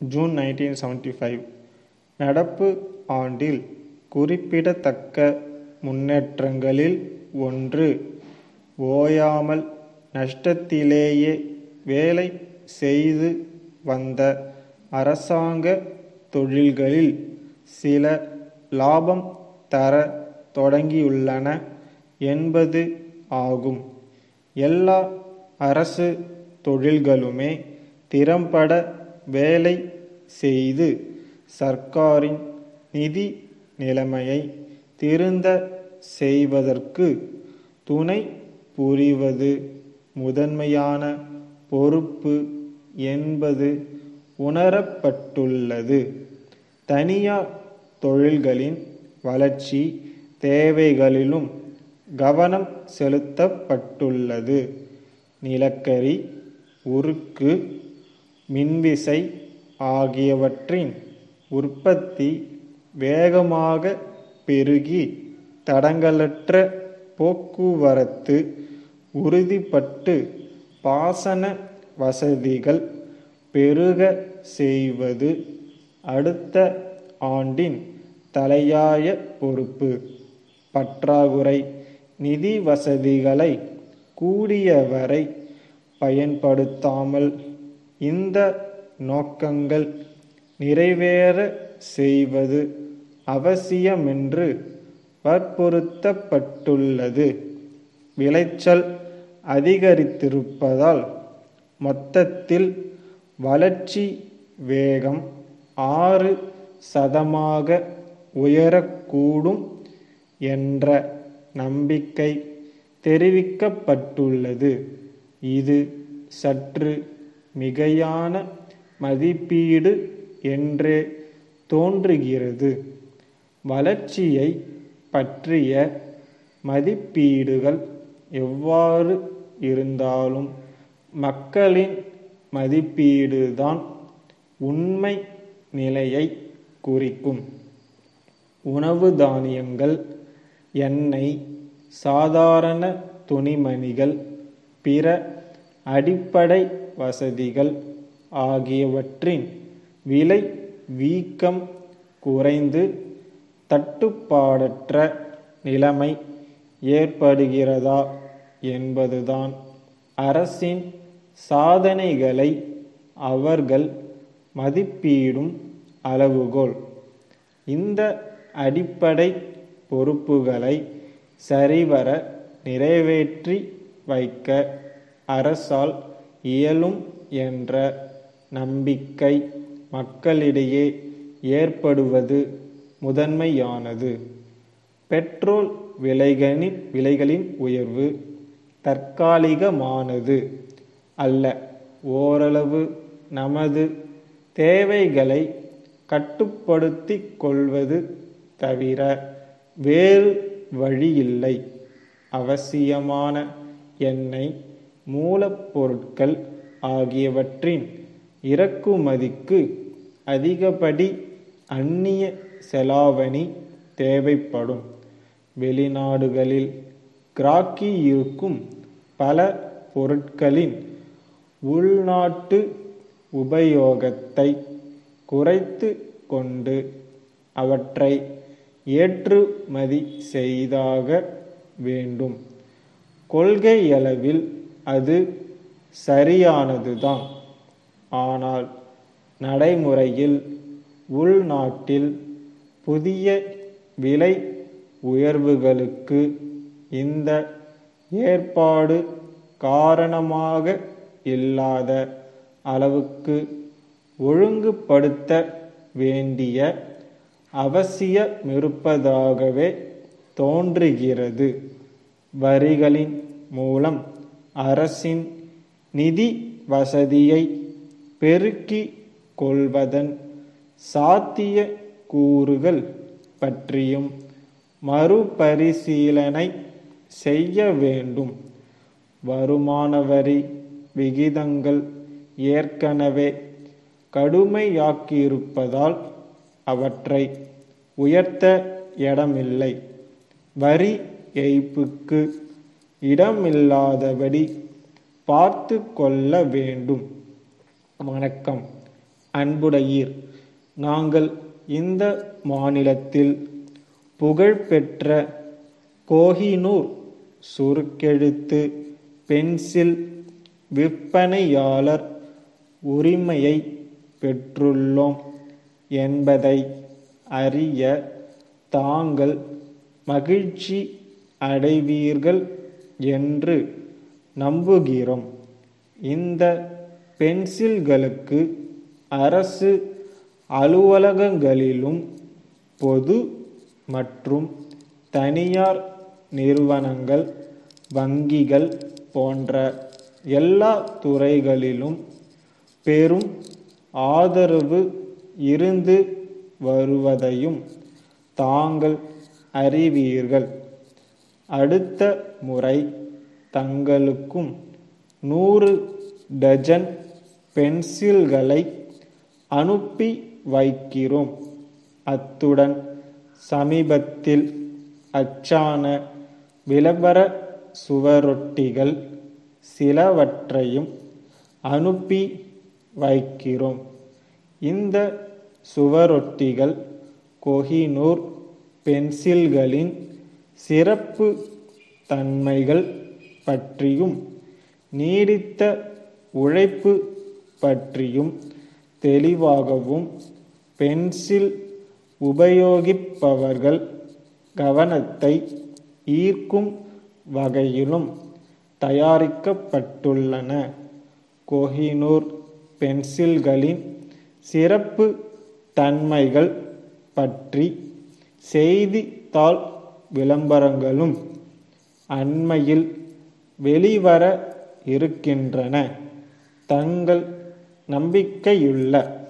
June nineteen seventy five நடப்பு ஆண்டில் குறிப்பிடத்தக்க முன்னேற்றங்களில் ஒன்று ஓயாமல் நஷ்டத்திலேயே வேலை செய்து வந்த அரசாங்க தொழில்களில் சில லாபம் தர தொடங்கியுள்ளன என்பது ஆகும் எல்லா அரசு தொழில்களுமே திறம்பட வேலை செய்து சர்க்காரின் நிதி நிலைமையை திருந்த செய்வதற்கு துணை புரிவது முதன்மையான பொறுப்பு என்பது உணரப்பட்டுள்ளது தனியார் தொழில்களின் வளர்ச்சி தேவைகளிலும் கவனம் செலுத்தப்பட்டுள்ளது நிலக்கரி உருக்கு மின்விசை ஆகியவற்றின் உற்பத்தி வேகமாக பெருகி தடங்கலற்ற போக்குவரத்து உறுதிப்பட்டு பாசன வசதிகள் பெருக செய்வது அடுத்த ஆண்டின் தலையாய பொறுப்பு பற்றாக்குறை நிதி வசதிகளை கூடியவரை பயன்படுத்தாமல் இந்த நோக்கங்கள் நிறைவேற செய்வது அவசியமென்று வற்புறுத்தப்பட்டுள்ளது விளைச்சல் அதிகரித்திருப்பதால் மொத்தத்தில் வளர்ச்சி வேகம் ஆறு சதமாக உயரக்கூடும் என்ற நம்பிக்கை தெரிவிக்கப்பட்டுள்ளது இது சற்று மிகையான மதிப்பீடு என்றே தோன்றுகிறது வளர்ச்சியை பற்றிய மதிப்பீடுகள் எவ்வாறு இருந்தாலும் மக்களின் மதிப்பீடுதான் உண்மை நிலையை குறிக்கும் உணவு தானியங்கள் எண்ணெய் சாதாரண துணிமணிகள் பிற அடிப்படை வசதிகள் ஆகியவற்றின் விலை வீக்கம் குறைந்து தட்டுப்பாடற்ற நிலைமை ஏற்படுகிறதா என்பதுதான் அரசின் சாதனைகளை அவர்கள் மதிப்பீடும் அளவுகோல் இந்த அடிப்படை பொறுப்புகளை சரிவர நிறைவேற்றி வைக்க அரசால் இயலும் என்ற நம்பிக்கை மக்களிடையே ஏற்படுவது முதன்மையானது பெட்ரோல் விலைகளின் விலைகளின் உயர்வு தற்காலிகமானது அல்ல ஓரளவு நமது தேவைகளை கட்டுப்படுத்தி கொள்வது தவிர வேறு வழியில்லை அவசியமான எண்ணெய் மூலப்பொருட்கள் ஆகியவற்றின் இறக்குமதிக்கு அதிகப்படி அந்நிய செலாவணி தேவைப்படும் வெளிநாடுகளில் கிராக்கி இருக்கும் பல பொருட்களின் உள்நாட்டு உபயோகத்தை குறைத்து கொண்டு அவற்றை ஏற்றுமதி செய்தாக வேண்டும் கொள்கையளவில் அது சரியானதுதான் ஆனால் நடைமுறையில் உள்நாட்டில் புதிய விலை உயர்வுகளுக்கு இந்த ஏற்பாடு காரணமாக இல்லாத அளவுக்கு ஒழுங்குபடுத்த வேண்டிய அவசியமிருப்பதாகவே தோன்றுகிறது வரிகளின் மூலம் அரசின் நிதி வசதியை பெருக்கிக் கொள்வதன் சாத்திய கூறுகள் பற்றியும் மறுபரிசீலனை செய்ய வேண்டும் வருமான வரி விகிதங்கள் ஏற்கனவே கடுமையாக்கியிருப்பதால் அவற்றை உயர்த்த இடமில்லை வரி ஏய்ப்புக்கு இடமில்லாதபடி பார்த்து கொள்ள வேண்டும் வணக்கம் அன்புடையீர் நாங்கள் இந்த மாநிலத்தில் புகழ்பெற்ற கோஹினூர் சுருக்கெழுத்து பென்சில் விற்பனையாளர் உரிமையை பெற்றுள்ளோம் என்பதை அறிய தாங்கள் மகிழ்ச்சி அடைவீர்கள் என்று நம்புகிறோம் இந்த பென்சில்களுக்கு அரசு அலுவலகங்களிலும் பொது மற்றும் தனியார் நிறுவனங்கள் வங்கிகள் போன்ற எல்லா துறைகளிலும் பெரும் ஆதரவு இருந்து வருவதையும் தாங்கள் அறிவீர்கள் அடுத்த முறை தங்களுக்கும் நூறு டஜன் பென்சில்களை அனுப்பி வைக்கிறோம் அத்துடன் சமீபத்தில் அச்சான விளம்பர சுவரொட்டிகள் சிலவற்றையும் அனுப்பி வைக்கிறோம் இந்த சுவரொட்டிகள் கொஹினூர் பென்சில்களின் சிறப்பு தன்மைகள் பற்றியும் நீடித்த உழைப்பு பற்றியும் தெளிவாகவும் பென்சில் உபயோகிப்பவர்கள் கவனத்தை ஈர்க்கும் வகையிலும் தயாரிக்கப்பட்டுள்ளன கோஹினூர் பென்சில்களின் சிறப்பு தன்மைகள் பற்றி செய்தித்தாள் விளம்பரங்களும் அண்மையில் வெளிவர இருக்கின்றன தங்கள் நம்பிக்கையுள்ள